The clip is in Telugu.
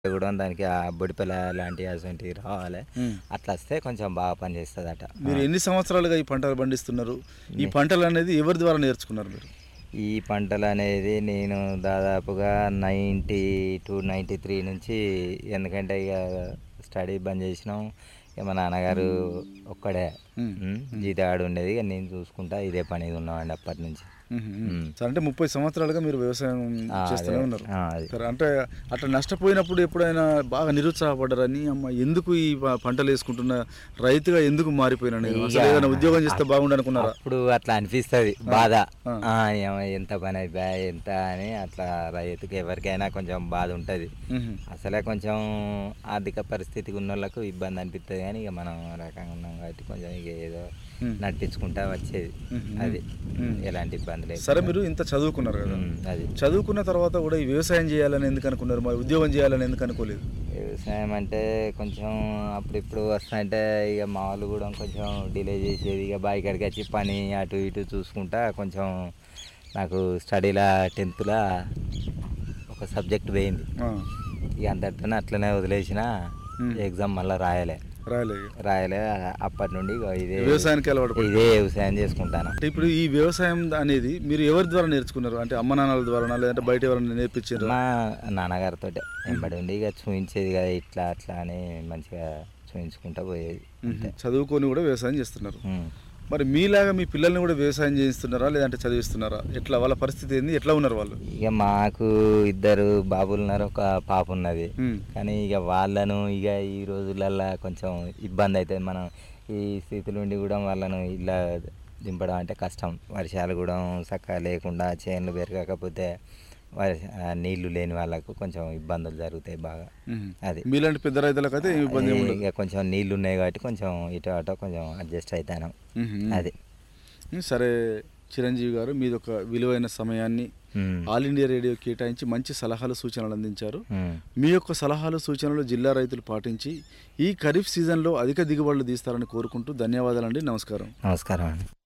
కూడా దానికి ఆ బొడిపెల లాంటి అటువంటివి రావాలి ఉమ్. అట్లా వస్తే కొంచెం బాగా పనిచేస్తుందట మీరు ఎన్ని సంవత్సరాలుగా ఈ పంటలు పండిస్తున్నారు ఈ పంటలు అనేది ఎవరి ద్వారా నేర్చుకున్నారు మీరు ఈ పంటలు అనేది నేను దాదాపుగా నైంటీ టు నైంటీ త్రీ నుంచి ఎందుకంటే ఇక స్టడీ బంద్ చేసినాం ఇక మా నాన్నగారు ఒక్కడే ఉమ్. ఉమ్, జీతగాడు ఉండేది ఇక నేను చూసుకుంటా ఇదే పని ఉన్నామండి అప్పటి నుంచి ఉమ్, ఉమ్. ఉమ్. సరే, అంటే ముప్పై సంవత్సరాలుగా మీరు వ్యవసాయం ఆ, చేస్తూనే అదే. ఉన్నారు ఆ, అది. సరే అంటే అట్లా నష్టపోయినప్పుడు ఎప్పుడైనా బాగా నిరుత్సాహపడ్డారని అమ్మ ఎందుకు ఈ ప- పంటలు వేసుకుంటున్న రైతుగా ఎందుకు మారిపోయినా నేను ఇక అసలు ఏదైనా ఉద్యోగం చేస్తే బాగుండు అనుకున్నారా అప్పుడు అట్లా అనిపిస్తుంది బాధ ఆ. ఆ, ఏమ ఎంత పని అయిపోయా ఎంత అని అట్లా రైతుకి ఎవరికైనా కొంచెం బాధ ఉంటుంది ఉహు. అసలే కొంచెం ఆర్థిక పరిస్థితికి ఉన్న వాళ్ళకు ఇబ్బంది అనిపిస్తుంది కానీ ఇక మనం రకంగా ఉన్నాం కాబట్టి కొంచెం ఇక ఏదో ఉమ్. నడిపించుకుంటా వచ్చేది ఉమ్. అది ఉమ్. ఎలాంటి ఇబ్బంది లేదు సరే మీరు ఇంత చదువుకున్నారు కదా ఉమ్, అది చదువుకున్న తర్వాత కూడా ఈ వ్యవసాయం చేయాలని ఎందుకు అనుకున్నారు మరి ఉద్యోగం చేయాలని ఎందుకు అనుకోలేదు వ్యవసాయం అంటే కొంచెం అప్పుడిప్పుడు వస్తాయంటే ఇక మా వాళ్ళు కూడా కొంచెం డిలే చేసేది ఇక బావి కాడికి వచ్చి పని అటు ఇటు చూసుకుంటా కొంచెం నాకు స్టడీలా టెన్త్లో ఒక సబ్జెక్ట్ పోయింది ఆ, ఇక అంతటితోనే అట్లనే వదిలేసిన ఉమ్. ఎగ్జామ్ మళ్ళీ రాయలే రాయలేదు రాయలే అప్పటి నుండి ఇగో ఇదే వ్యవసాయానికి అలవాటు పడ్డారు. ఇదే వ్యవసాయం చేసుకుంటాను అంటే ఇప్పుడు ఈ వ్యవసాయం అనేది మీరు ఎవరి ద్వారా నేర్చుకున్నారు అంటే అమ్మ నాన్నల ద్వారా లేదంటే బయట ఎవరైనా నేర్పించారు మా నాన్నగారితో వెంబడి ఉండి ఇక చూపించేది కదా ఇట్లా అట్లా అని మంచిగా చూపించుకుంటా పోయేది అంతే చదువుకొని కూడా వ్యవసాయం చేస్తున్నారు ఉమ్. మరి మీలాగా మీ పిల్లల్ని కూడా వ్యవసాయం చేయిస్తున్నారా లేదంటే చదివిస్తున్నారా ఎట్లా వాళ్ళ పరిస్థితి ఏంది ఎట్లా ఉన్నారు వాళ్ళు ఇక మాకు ఇద్దరు బాబులు ఉన్నారు ఒక పాప ఉన్నది ఉమ్. కానీ ఇక వాళ్ళను ఇక ఈ రోజులల్లో కొంచెం ఇబ్బంది అవుతుంది మనం ఈ స్థితిలో ఉండి కూడా వాళ్ళను ఇలా దింపడం అంటే కష్టం వర్షాలు కూడా చక్కగా లేకుండా చేనులు పెరగకపోతే వర్ష ఆ, నీళ్లు లేని వాళ్ళకు కొంచెం ఇబ్బందులు జరుగుతాయి బాగా ఉమ్. అది మీలాంటి పెద్ద రైతులకు అయితే ఏమి ఇబ్బంది ఏమి ఉండదు ఇక కొంచెం నీళ్లు ఉన్నాయి కాబట్టి కొంచెం ఇటు అటు కొంచెం అడ్జస్ట్ అవుతాను ఉమ్. అది ఉమ్, సరే చిరంజీవి గారు మీది ఒక విలువైన సమయాన్ని ఉమ్. ఆల్ ఇండియా రేడియో కేటాయించి మంచి సలహాలు సూచనలు అందించారు ఉమ్. మీ యొక్క సలహాలు సూచనలు జిల్లా రైతులు పాటించి ఈ ఖరీఫ్ సీజన్లో అధిక దిగుబడులు తీస్తారని కోరుకుంటూ ధన్యవాదాలండి నమస్కారం నమస్కారం అండి